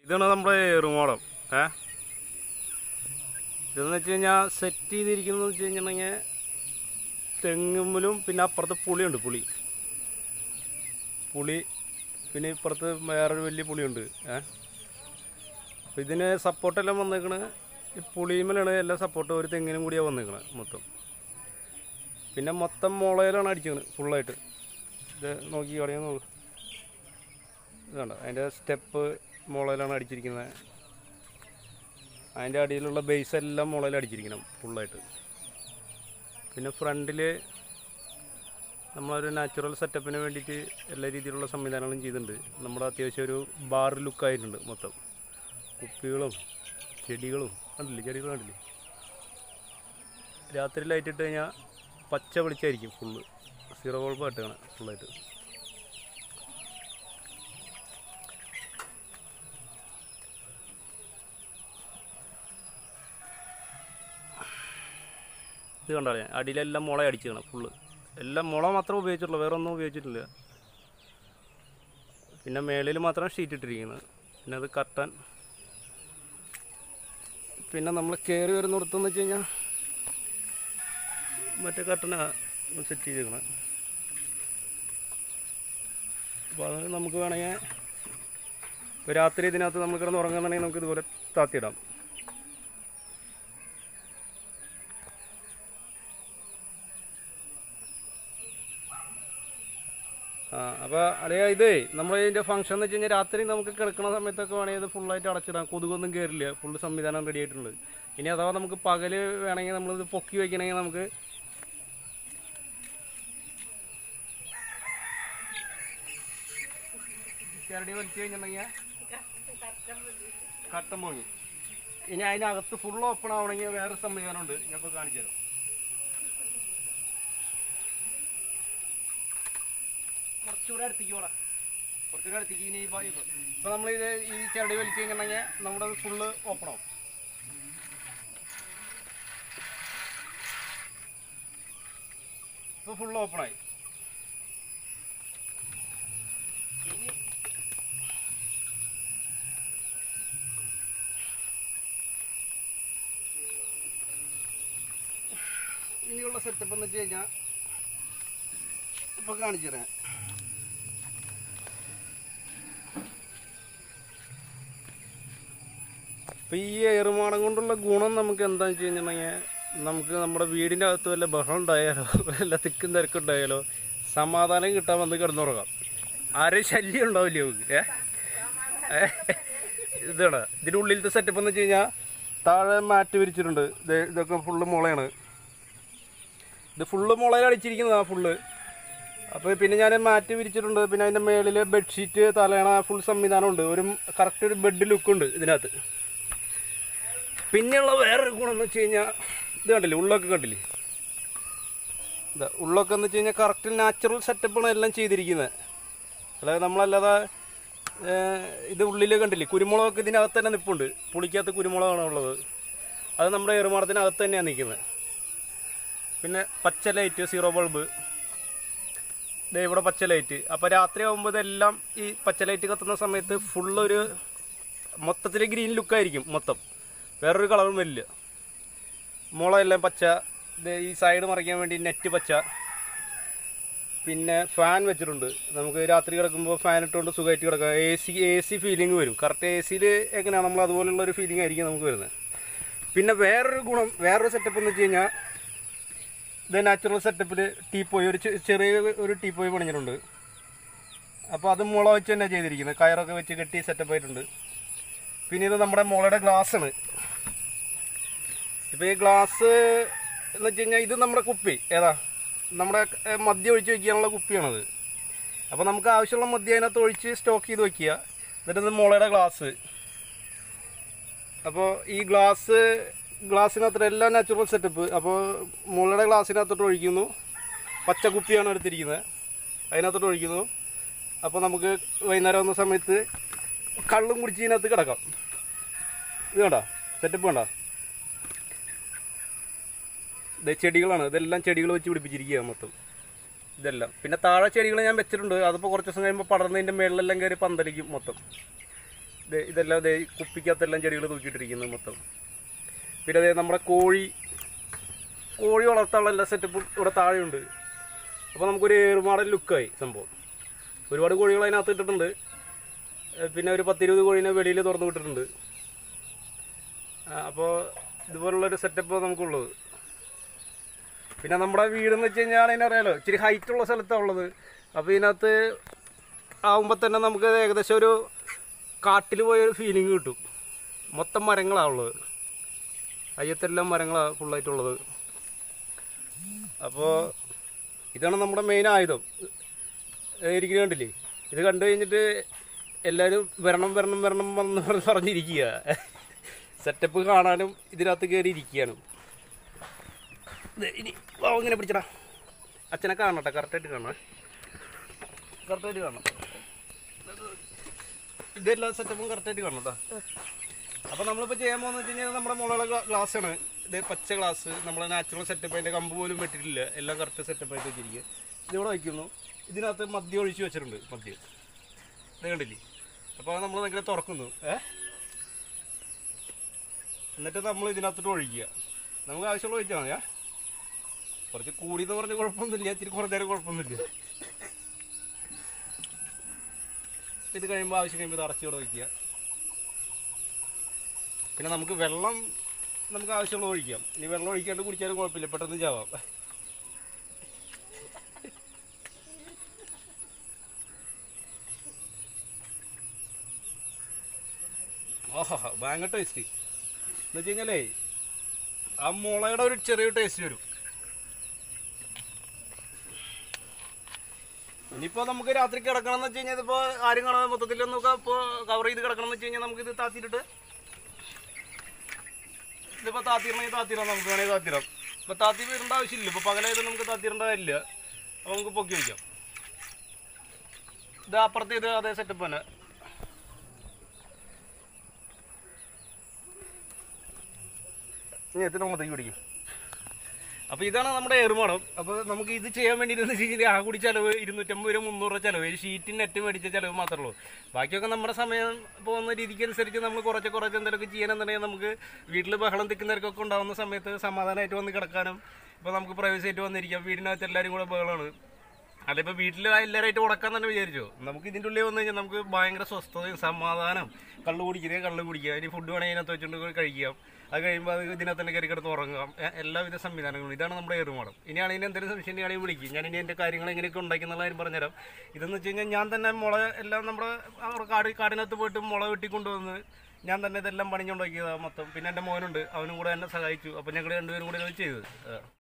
ഇതാണ് നമ്മുടെ ഏറുമാടം ഏ ഇതെന്ന് വെച്ച് കഴിഞ്ഞാൽ സെറ്റ് ചെയ്തിരിക്കുന്നത് വെച്ച് കഴിഞ്ഞിട്ടുണ്ടെങ്കിൽ തെങ്ങുമ്പിലും പിന്നെ അപ്പുറത്ത് പുളിയുണ്ട് പുളി പുളി പിന്നെ ഇപ്പുറത്ത് വേറൊരു വലിയ പുളിയുണ്ട് ഏ അപ്പം ഇതിന് സപ്പോർട്ടെല്ലാം വന്നേക്കണ് ഈ പുളിയുമ്മലാണ് എല്ലാ സപ്പോർട്ടും ഒരു തെങ്ങിനും കൂടിയാണ് വന്നേക്കണത് മൊത്തം പിന്നെ മൊത്തം മുളയിലാണ് അടിച്ചത് ഫുള്ളായിട്ട് ഇത് നോക്കി കളിയാൻ നോക്ക് ഇത് കണ്ടോ അതിൻ്റെ സ്റ്റെപ്പ് മുളയിലാണ് അടിച്ചിരിക്കുന്നത് അതിൻ്റെ അടിയിലുള്ള ബേസ് എല്ലാം മുളയിൽ അടിച്ചിരിക്കണം ഫുള്ളായിട്ട് പിന്നെ ഫ്രണ്ടിൽ നമ്മളൊരു നാച്ചുറൽ സെറ്റപ്പിന് വേണ്ടിയിട്ട് എല്ലാ രീതിയിലുള്ള സംവിധാനങ്ങളും ചെയ്തിട്ടുണ്ട് നമ്മുടെ അത്യാവശ്യം ഒരു ബാർ ലുക്കായിട്ടുണ്ട് മൊത്തം കുപ്പികളും ചെടികളും കണ്ടില്ലേ ചെടികൾ കണ്ടില്ലേ രാത്രി ലൈറ്റ് ഇട്ട് കഴിഞ്ഞാൽ പച്ച വെളിച്ചായിരിക്കും ഫുള്ള് സീറോ ബൾബ് ഇട്ടാണ് ഫുള്ളായിട്ട് ഇത് കണ്ടാലേ അടിയിലെല്ലാം മുള അടിച്ചാണ് ഫുള്ള് എല്ലാം മുള മാത്രമേ ഉപയോഗിച്ചിട്ടുള്ളൂ വേറെ ഒന്നും ഉപയോഗിച്ചിട്ടില്ല പിന്നെ മേളിൽ മാത്രം ഷീറ്റ് ഇട്ടിരിക്കുന്നത് പിന്നെ അത് കർട്ടൻ പിന്നെ നമ്മൾ കയറി വരുന്നിടത്തെന്ന് വെച്ച് കഴിഞ്ഞാൽ മറ്റേ കർട്ടനാ സെറ്റ് ചെയ്തേക്കണം അപ്പോൾ അത് നമുക്ക് വേണമെങ്കിൽ ഇപ്പോൾ രാത്രി ഇതിനകത്ത് നമ്മൾ കിടന്ന് ഉറങ്ങുന്നുണ്ടെങ്കിൽ നമുക്ക് ഇതുപോലെ താത്തിയിടാം ആ അപ്പോൾ അളിയ ഇതേ നമ്മൾ ഇതിൻ്റെ ഫംഗ്ഷൻ എന്ന് വെച്ച് കഴിഞ്ഞാൽ രാത്രി നമുക്ക് കിടക്കുന്ന സമയത്തൊക്കെ വേണമെങ്കിൽ ഇത് ഫുള്ളായിട്ട് അടച്ചിടാം കൊതുകൊന്നും കയറില്ല ഫുള്ള് സംവിധാനം റെഡി ആയിട്ടുണ്ട് ഇനി അഥവാ നമുക്ക് പകല് വേണമെങ്കിൽ നമ്മളിത് പൊക്കി വയ്ക്കണമെങ്കിൽ നമുക്ക് ചരടി വലിച്ചു കഴിഞ്ഞിട്ടുണ്ടെങ്കിൽ കട്ടൻ പോങ്ങി ഇനി അതിനകത്ത് ഫുൾ ഓപ്പൺ ആവണമെങ്കിൽ വേറെ സംവിധാനമുണ്ട് ഞാൻ ഇപ്പോൾ കാണിച്ചു തരാം കുറച്ചുകൂടെ അടുത്തേക്ക് പോടാ കുറച്ചുകൂടെ അടുത്തേക്ക് ഇനി ഇപ്പൊ ഇപ്പൊ നമ്മൾ ഇത് ഈ ചരടി വലിച്ചു കഴിഞ്ഞിട്ടുണ്ടെങ്കിൽ നമ്മുടെ ഫുള്ള് ഓപ്പൺ ആവും ഇപ്പൊ ഫുള്ള് ഓപ്പൺ ആയി ഇനി ഇനിയുള്ള സെറ്റപ്പ് എന്ന് വെച്ച് കഴിഞ്ഞാൽ ഇപ്പൊ കാണിച്ചു തരാം ഇപ്പം ഈ ഏറുമാടം കൊണ്ടുള്ള ഗുണം നമുക്ക് എന്താണെന്ന് വെച്ച് കഴിഞ്ഞിട്ടുണ്ടെങ്കിൽ നമുക്ക് നമ്മുടെ വീടിൻ്റെ അകത്ത് വല്ല ബഹളം ഉണ്ടായാലോ വല്ല തിക്കും തിരക്കും ഉണ്ടായാലോ സമാധാനം കിട്ടാൻ വന്ന് കിടന്നുറങ്ങാം ആരും ശല്യം ഉണ്ടാവില്ല നമുക്ക് ഏ ഏ? ഇതാണ് ഇതിൻ്റെ ഉള്ളിലത്തെ സെറ്റപ്പ് എന്ന് വെച്ച് കഴിഞ്ഞാൽ താഴെ മാറ്റ് വിരിച്ചിട്ടുണ്ട് ഇത് ഇതൊക്കെ ഫുള്ള് മുളയാണ് ഇത് ഫുള്ള് മുളയിൽ അടിച്ചിരിക്കുന്നതാണ് ഫുള്ള് അപ്പോൾ പിന്നെ ഞാൻ മാറ്റ് വിരിച്ചിട്ടുണ്ട് പിന്നെ അതിൻ്റെ മേളിൽ ബെഡ്ഷീറ്റ് തലയണ ഫുൾ സംവിധാനമുണ്ട് ഒരു കറക്റ്റ് ഒരു ബെഡ് ലുക്കുണ്ട് ഇതിനകത്ത് പിന്നെയുള്ള വേറൊരു ഗുണം എന്ന് വെച്ച് കഴിഞ്ഞാൽ ഇത് കണ്ടില്ലേ ഉള്ളൊക്കെ കണ്ടില്ലേ ഇതാ ഉള്ളൊക്കെ എന്ന് വെച്ച് കഴിഞ്ഞാൽ കറക്റ്റ് നാച്ചുറൽ സെറ്റപ്പാണ് എല്ലാം ചെയ്തിരിക്കുന്നത് അതായത് നമ്മളല്ലാതെ ഏഹ്, ഇത് ഉള്ളിൽ കണ്ടില്ലേ കുരുമുളകൊക്കെ ഇതിനകത്ത് തന്നെ നിൽപ്പുണ്ട് പുളിക്കകത്ത് കുരുമുളകാണ് ഉള്ളത് അത് നമ്മുടെ ഏറുമാടത്തിനകത്ത് തന്നെയാണ് നിൽക്കുന്നത് പിന്നെ പച്ച ലൈറ്റ് സീറോ ബൾബ് ദേ ഇവിടെ പച്ച ലൈറ്റ് അപ്പോൾ രാത്രി ആകുമ്പോൾ ഇതെല്ലാം ഈ പച്ച ലൈറ്റ് കത്തുന്ന സമയത്ത് ഫുള്ളൊരു മൊത്തത്തിൽ ഗ്രീൻ ലുക്കായിരിക്കും മൊത്തം വേറൊരു കളറും വരില്ല മുളയെല്ലാം പച്ച ദേ ഈ സൈഡ് മറിക്കാൻ വേണ്ടി നെറ്റ് പച്ച പിന്നെ ഫാൻ വെച്ചിട്ടുണ്ട് നമുക്ക് രാത്രി കിടക്കുമ്പോൾ ഫാൻ ഇട്ടുകൊണ്ട് സുഖമായിട്ട് കിടക്കാം എ സി എ സി ഫീലിംഗ് വരും കറക്റ്റ് എ സിയിൽ എങ്ങനെയാണ് നമ്മൾ അതുപോലുള്ള ഒരു ഫീലിംഗ് ആയിരിക്കും നമുക്ക് വരുന്നത് പിന്നെ വേറൊരു ഗുണം വേറൊരു സെറ്റപ്പ് എന്ന് വെച്ച് കഴിഞ്ഞാൽ ഇത് നാച്ചുറൽ സെറ്റപ്പിൽ ടീപ്പോയി ഒരു ചെ- ചെറിയ ഒരു ടീപ്പോയി പണിഞ്ഞിട്ടുണ്ട് അപ്പോൾ അത് മുള വെച്ച് തന്നെ ചെയ്തിരിക്കുന്നത് കയറൊക്കെ വെച്ച് കെട്ടി സെറ്റപ്പ് ആയിട്ടുണ്ട് പിന്നെ ഇത് നമ്മുടെ മുളയുടെ ഗ്ലാസ് ആണ് ഇപ്പോൾ ഈ ഗ്ലാസ് എന്ന് വെച്ച് കഴിഞ്ഞാൽ ഇത് നമ്മുടെ കുപ്പി ഏതാ നമ്മുടെ ഏഹ്, മദ്യം ഒഴിച്ച് വെക്കാനുള്ള കുപ്പിയാണത് അപ്പോൾ നമുക്ക് ആവശ്യമുള്ള മദ്യം അതിനകത്ത് ഒഴിച്ച് സ്റ്റോക്ക് ചെയ്ത് വെക്കുക എന്നിട്ട് ഇത് മുളയുടെ ഗ്ലാസ് അപ്പോൾ ഈ ഗ്ലാസ് ഗ്ലാസ്സിനകത്ത് എല്ലാം നാച്ചുറൽ സെറ്റപ്പ് അപ്പോൾ മുളയുടെ ഗ്ലാസ്സിനകത്തോട്ട് ഒഴിക്കുന്നു പച്ച കുപ്പിയാണ് എടുത്തിരിക്കുന്നത് അതിനകത്തോട്ട് ഒഴിക്കുന്നു അപ്പോൾ നമുക്ക് വൈകുന്നേരം ആവുന്ന സമയത്ത് കള്ളും കുടിച്ച് ഇതിനകത്ത് കിടക്കാം ഇത് കണ്ടോ സെറ്റപ്പ് കണ്ടോ ഇത് ചെടികളാണ് ഇതെല്ലാം ചെടികൾ വെച്ച് പിടിപ്പിച്ചിരിക്കുക മൊത്തം ഇതെല്ലാം പിന്നെ താഴെ ചെടികൾ ഞാൻ വെച്ചിട്ടുണ്ട് അതിപ്പോൾ കുറച്ച് ദിവസം കഴിയുമ്പോൾ പടർന്നതിൻ്റെ മേളിലെല്ലാം കയറി പന്തലിക്കും മൊത്തം ദേ ഇതെല്ലാം ദേ ഈ കുപ്പിക്കകത്തെല്ലാം ചെടികൾ തൂക്കിയിട്ടിരിക്കുന്നത് മൊത്തം പിന്നെ അതേ നമ്മുടെ കോഴി കോഴി വളർത്താനുള്ള എല്ലാ സെറ്റപ്പും ഇവിടെ താഴെയുണ്ട് അപ്പോൾ നമുക്കൊരു ഏറുമാടൽ ലുക്കായി സംഭവം ഒരുപാട് കോഴികൾ അതിനകത്ത് ഇട്ടിട്ടുണ്ട് ഏഹ് പിന്നെ ഒരു പത്തിരുപത് കോഴീനെ വെളിയിൽ തുറന്നു വിട്ടിട്ടുണ്ട് അപ്പോൾ ഇതുപോലുള്ളൊരു സെറ്റപ്പ് നമുക്കുള്ളത് പിന്നെ നമ്മുടെ വീടെന്ന് വെച്ച് കഴിഞ്ഞാൽ അതിനറിയാലോ ഇച്ചിരി ഹൈറ്റ് ഉള്ള സ്ഥലത്താണ് ഉള്ളത് അപ്പോൾ ഇതിനകത്ത് ആകുമ്പോൾ തന്നെ നമുക്ക് ഏകദേശം ഒരു കാട്ടിൽ പോയൊരു ഫീലിംഗ് കിട്ടും മൊത്തം മരങ്ങളാണ് ഉള്ളത് അയ്യത്തെല്ലാം മരങ്ങളാണ് ഫുള്ളായിട്ടുള്ളത് അപ്പോൾ ഇതാണ് നമ്മുടെ മെയിൻ ആയുധം ഇരിക്കുന്ന കണ്ടില്ലേ ഇത് കണ്ടു കഴിഞ്ഞിട്ട് എല്ലാവരും വരണം വരണം വരണം വന്ന് പറഞ്ഞ് പറഞ്ഞിരിക്കുക സെറ്റപ്പ് കാണാനും ഇതിനകത്ത് കയറി ഇരിക്കാനും ദേ ഇനി വാ ഇങ്ങനെ പിടിച്ചടാ അച്ഛനെ കാണട്ടെ കറക്റ്റായിട്ട് കാണാം കറക്റ്റായിട്ട് കാണാം ഇതെല്ലാം സെറ്റപ്പും കറക്റ്റായിട്ട് കാണണം കേട്ടോ അപ്പോൾ നമ്മളിപ്പോൾ ചെയ്യാൻ പോകുന്നത് വെച്ച് കഴിഞ്ഞാൽ നമ്മുടെ മുളകുള്ള ഗ്ലാസ് ആണ് ഇത് പച്ച ഗ്ലാസ് നമ്മളെ നാച്ചുറൽ സെറ്റപ്പ് അതിൻ്റെ കമ്പ് പോലും വെട്ടിട്ടില്ല എല്ലാം കറക്റ്റ് സെറ്റപ്പ് ആയിട്ട് വെച്ചിരിക്കുക ഇതിവിടെ വയ്ക്കുന്നു ഇതിനകത്ത് മദ്യം ഒഴിച്ച് വെച്ചിട്ടുണ്ട് മദ്യം ഇത് കണ്ടില്ലേ അപ്പോൾ നമ്മൾ ഇങ്ങനെ തുറക്കുന്നു ഏ എന്നിട്ട് നമ്മൾ ഇതിനകത്തോട്ട് ഒഴിക്കുക നമുക്ക് ആവശ്യമുള്ള ഒഴിച്ചാൽ മതിയാ കുറച്ച് കൂടി എന്ന് പറഞ്ഞ കുഴപ്പമൊന്നുമില്ല ഇത്തിരി കുറച്ച് നേരം കുഴപ്പമൊന്നുമില്ല ഇത് കഴിയുമ്പോൾ ആവശ്യം കഴിയുമ്പോൾ ഇത് അടച്ചുകൂടെ വയ്ക്കുക പിന്നെ നമുക്ക് വെള്ളം നമുക്ക് ആവശ്യമുള്ള ഒഴിക്കാം ഇനി വെള്ളം ഒഴിക്കാണ്ട് കുടിച്ചാലും കുഴപ്പമില്ല പെട്ടെന്ന് ചാവാം ഓഹോ ഭയങ്കര ടേസ്റ്റ് എന്ന് വെച്ച് കഴിഞ്ഞാലേ ആ മുളയുടെ ഒരു ചെറിയ ടേസ്റ്റ് വരും ഇനിയിപ്പോ നമുക്ക് രാത്രി കിടക്കണം എന്ന് വെച്ച് കഴിഞ്ഞാൽ ഇതിപ്പോ ആരും കാണാതെ മൊത്തത്തിൽ നമുക്ക് ഇപ്പോൾ കവർ ചെയ്ത് കിടക്കണം എന്ന് വെച്ച് കഴിഞ്ഞാൽ നമുക്ക് ഇത് താത്തിയിട്ടിട്ട് ഇതിപ്പോ താത്തിരണമെങ്കിൽ താത്തിരാം നമുക്ക് വേണമെങ്കിൽ താത്തിരാം ഇപ്പൊ താത്തി വരേണ്ട ആവശ്യമില്ല ഇപ്പൊ പകലായത് നമുക്ക് താത്തിരേണ്ട കാര്യമില്ല അപ്പൊ നമുക്ക് പൊക്കി വയ്ക്കാം ഇത് അപ്പുറത്ത് ഇത് അതേ സെറ്റപ്പ് തന്നെ ഇനി എത്തിന് മുതലേക്ക് പിടിക്കും അപ്പോൾ ഇതാണ് നമ്മുടെ ഏറുമാടം അപ്പോൾ നമുക്ക് ഇത് ചെയ്യാൻ വേണ്ടി എന്ന് വെച്ച് കഴിഞ്ഞാൽ ആ കൂടി ചിലവ് ഇരുന്നൂറ്റമ്പത് രൂപ മുന്നൂറ് രൂപ ചിലവ് ഒരു ഷീറ്റിന് നെറ്റ് മേടിച്ച ചിലവ് മാത്രമേ ഉള്ളൂ ബാക്കിയൊക്കെ നമ്മുടെ സമയം പോകുന്ന രീതിക്ക് അനുസരിച്ച് നമ്മൾ കുറച്ച് കുറച്ച് എന്തെങ്കിലുമൊക്കെ ചെയ്യണമെന്നുണ്ടെങ്കിൽ നമുക്ക് വീട്ടിൽ ബഹളം തിക്കുന്നവർക്കൊക്കെ ഉണ്ടാകുന്ന സമയത്ത് സമാധാനമായിട്ട് വന്ന് കിടക്കാനും ഇപ്പോൾ നമുക്ക് പ്രൈവസി ആയിട്ട് വന്നിരിക്കാം വീടിനകത്ത് എല്ലാവരും കൂടെ ബഹളമാണ് അല്ല ഇപ്പോൾ വീട്ടിൽ എല്ലാവരായിട്ട് ഉടക്കാൻ തന്നെ വിചാരിച്ചോ നമുക്ക് ഇതിൻ്റെ ഉള്ളിൽ വന്നു കഴിഞ്ഞാൽ നമുക്ക് ഭയങ്കര സ്വസ്ഥതയും സമാധാനം കള്ള് കുടിക്കുക കള്ള് കുടിക്കുക ഇനി ഫുഡ് വേണമെങ്കിൽ ഇതിനകത്ത് വെച്ചിട്ട് കഴിക്കാം അത് കഴിയുമ്പോൾ അത് ഇതിനകത്ത് തന്നെ കയറി കിടന്ന് ഉറങ്ങാം എ- എല്ലാവിധ സംവിധാനങ്ങളും ഇതാണ് നമ്മുടെ ഏറുമാടം ഇനിയാണ് ഇതിന് എന്തെങ്കിലും സംശയം ഉണ്ടെങ്കിൽ വിളിക്കും ഞാൻ ഇനി എൻ്റെ കാര്യങ്ങൾ എങ്ങനെയൊക്കെ ഉണ്ടാക്കുന്നുള്ള കാര്യം പറഞ്ഞുതരാം ഇതെന്ന് വെച്ച് കഴിഞ്ഞാൽ ഞാൻ തന്നെ മുള എല്ലാം നമ്മുടെ അവിടെ കാട് കാടിനകത്ത് പോയിട്ട് മുള വെട്ടിക്കൊണ്ടുവന്ന് ഞാൻ തന്നെ ഇതെല്ലാം പണിഞ്ഞുണ്ടാക്കിയതാണ് മൊത്തം പിന്നെ എൻ്റെ മോനുണ്ട് അവനും കൂടെ എന്നെ സഹായിച്ചു അപ്പോൾ ഞങ്ങൾ രണ്ടുപേരും കൂടെ ഇത് ചെയ്തത് ആ.